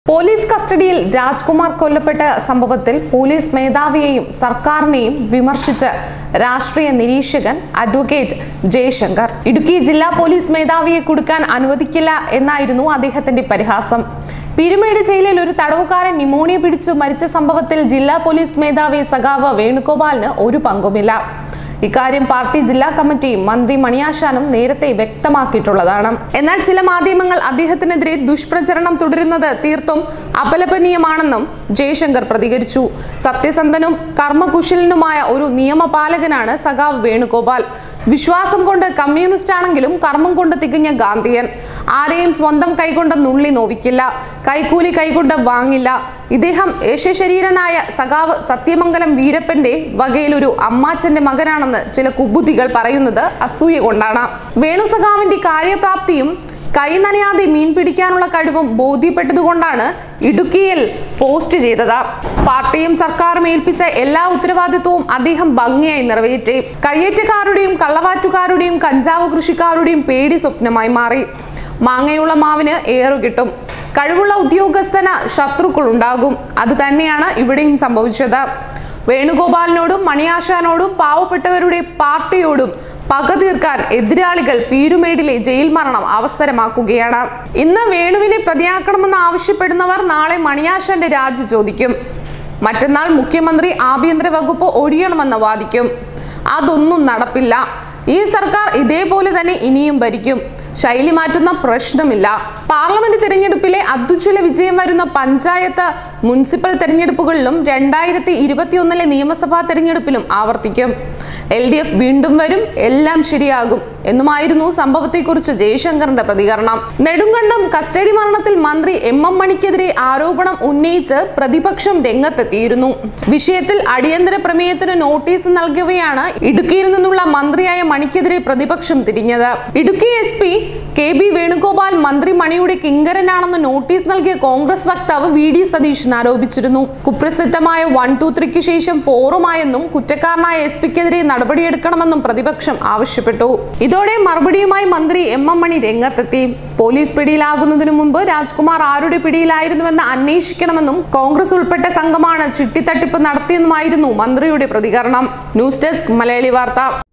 police കസ്റ്റഡിയിൽ രാജ്കുമാർ കൊല്ലപ്പെട്ട സംഭവത്തിൽ പോലീസ് മേധാവിയെയും സർക്കാരിനെയും വിമർശിച്ച് രാഷ്ട്രീയ നിരീക്ഷകൻ അഡ്വക്കേറ്റ് ജയശങ്കർ ഇടുക്കി ജില്ലാ പോലീസ് മേധാവിയെ കൊടുക്കാൻ അനുവദിക്കില്ല എന്നായിരുന്നു അദ്ദേഹത്തിന്റെ പരിഹാസം പീരുമേട് ജയിലിൽ ഒരു തടവുകാരൻ ന്യൂമോണിയ പിടിച്ചു മരിച്ച സംഭവത്തിൽ ജില്ലാ പോലീസ് മേധാവി സഖാവ് വേണുഗോപാലിന് ഒരു പങ്കുമില്ല ഇക്കാര്യം പാർട്ടി ജില്ലാ കമ്മിറ്റി മന്ത്രി മണിയാശാനും നേരത്തെ വ്യക്തമാക്കിയിട്ടുള്ളതാണ് എന്നാൽ ചില മാധ്യമങ്ങൾ അദ്ദേഹത്തിനെതിരെ ദുഷ്പ്രചരണം തുടരുന്നത് തീർത്തും അപലപനീയമാണെന്നും ജയശങ്കർ പ്രതികരിച്ചു സത്യസന്ധനും കർമ്മകുശലനുമായ ഒരു നിയമപാലകനാണ് സഖാവ് വേണുഗോപാൽ വിശ്വാസം കൊണ്ട് കമ്മ്യൂണിസ്റ്റ് ആണെങ്കിലും കർമ്മം കൊണ്ട് തികഞ്ഞ ഗാന്ധിയൻ ആരെയും സ്വന്തം കൈകൊണ്ട് നുള്ളി നോവിക്കില്ല കൈക്കൂലി കൈകൊണ്ട് വാങ്ങില്ല ഇദ്ദേഹം യേശശരീരനായ സഖാവ് സത്യമംഗലം വീരപ്പന്റെ വകയിലൊരു അമ്മാച്ചന്റെ മകനാണെന്ന് ചില കുബുദ്ധികൾ പറയുന്നത് അസൂയ കൊണ്ടാണ് വേണു സഖാവിന്റെ കാര്യപ്രാപ്തിയും കൈ നനയാതെ മീൻ പിടിക്കാനുള്ള കഴിവും ബോധ്യപ്പെട്ടതുകൊണ്ടാണ് ഇടുക്കിയിൽ പോസ്റ്റ് ചെയ്തത് പാർട്ടിയും സർക്കാരും ഏൽപ്പിച്ച എല്ലാ ഉത്തരവാദിത്വവും അദ്ദേഹം ഭംഗിയായി നിറവേറ്റി കയ്യേറ്റക്കാരുടെയും കള്ളവാറ്റുകാരുടെയും കഞ്ചാവ് കൃഷിക്കാരുടെയും പേടി സ്വപ്നമായി മാറി മാങ്ങയുള്ള മാവിന് ഏറു കിട്ടും കഴിവുള്ള ഉദ്യോഗസ്ഥന് ശത്രുക്കൾ ഉണ്ടാകും അത് തന്നെയാണ് ഇവിടെയും സംഭവിച്ചത് വേണുഗോപാലിനോടും മണിയാശാനോടും പാവപ്പെട്ടവരുടെ പാർട്ടിയോടും പക തീർക്കാൻ എതിരാളികൾ പീരുമേടിലെ ജയിൽ മരണം അവസരമാക്കുകയാണ് ഇന്ന് വേണുവിനെ പ്രതിയാക്കണമെന്ന് ആവശ്യപ്പെടുന്നവർ നാളെ മണിയാശാന്റെ രാജി ചോദിക്കും മറ്റന്നാൾ മുഖ്യമന്ത്രി ആഭ്യന്തര വകുപ്പ് ഒഴിയണമെന്ന് വാദിക്കും അതൊന്നും നടപ്പില്ല ഈ സർക്കാർ ഇതേപോലെ തന്നെ ഇനിയും ഭരിക്കും ശൈലി മാറ്റുന്ന പ്രശ്നമില്ല പാർലമെന്റ് തിരഞ്ഞെടുപ്പിലെ അത്യുജ്വല വിജയം വരുന്ന പഞ്ചായത്ത് മുനിസിപ്പൽ തെരഞ്ഞെടുപ്പുകളിലും രണ്ടായിരത്തി ഇരുപത്തിയൊന്നിലെ നിയമസഭാ തെരഞ്ഞെടുപ്പിലും ആവർത്തിക്കും എൽ ഡി എഫ് വീണ്ടും വരും എല്ലാം ശരിയാകും എന്നുമായിരുന്നു സംഭവത്തെക്കുറിച്ച് ജയശങ്കറിന്റെ പ്രതികരണം നെടുങ്കണ്ടം കസ്റ്റഡി മരണത്തിൽ മന്ത്രി എം എം മണിക്കെതിരെ ആരോപണം ഉന്നയിച്ച് പ്രതിപക്ഷം രംഗത്തെത്തിയിരുന്നു വിഷയത്തിൽ അടിയന്തര പ്രമേയത്തിന് നോട്ടീസ് നൽകവെയാണ് ഇടുക്കിയിൽ നിന്നുള്ള മന്ത്രിയായ മണിക്കെതിരെ പ്രതിപക്ഷം തിരിഞ്ഞത് Idukki S P K B Venugopal മന്ത്രി മണിയുടെ കിങ്കരനാണെന്ന് നോട്ടീസ് നൽകിയ കോൺഗ്രസ് വക്താവ് വി ഡി സതീശൻ ആരോപിച്ചിരുന്നു കുപ്രസിദ്ധമായ വൺ ടു ത്രീക്ക് ശേഷം ഫോറുമായെന്നും കുറ്റക്കാരനായ എസ് പിക്കെതിരെ നടപടിയെടുക്കണമെന്നും പ്രതിപക്ഷം ആവശ്യപ്പെട്ടു ഇതോടെ മറുപടിയുമായി മന്ത്രി എം എം മണി രംഗത്തെത്തി പോലീസ് പിടിയിലാകുന്നതിനു മുമ്പ് രാജ്കുമാർ ആരുടെ പിടിയിലായിരുന്നുവെന്ന് അന്വേഷിക്കണമെന്നും കോൺഗ്രസ് ഉൾപ്പെട്ട സംഘമാണ് ചിട്ടിത്തട്ടിപ്പ് നടത്തിയെന്നുമായിരുന്നു മന്ത്രിയുടെ പ്രതികരണം ന്യൂസ് ഡെസ്ക് മലയാളി വാർത്ത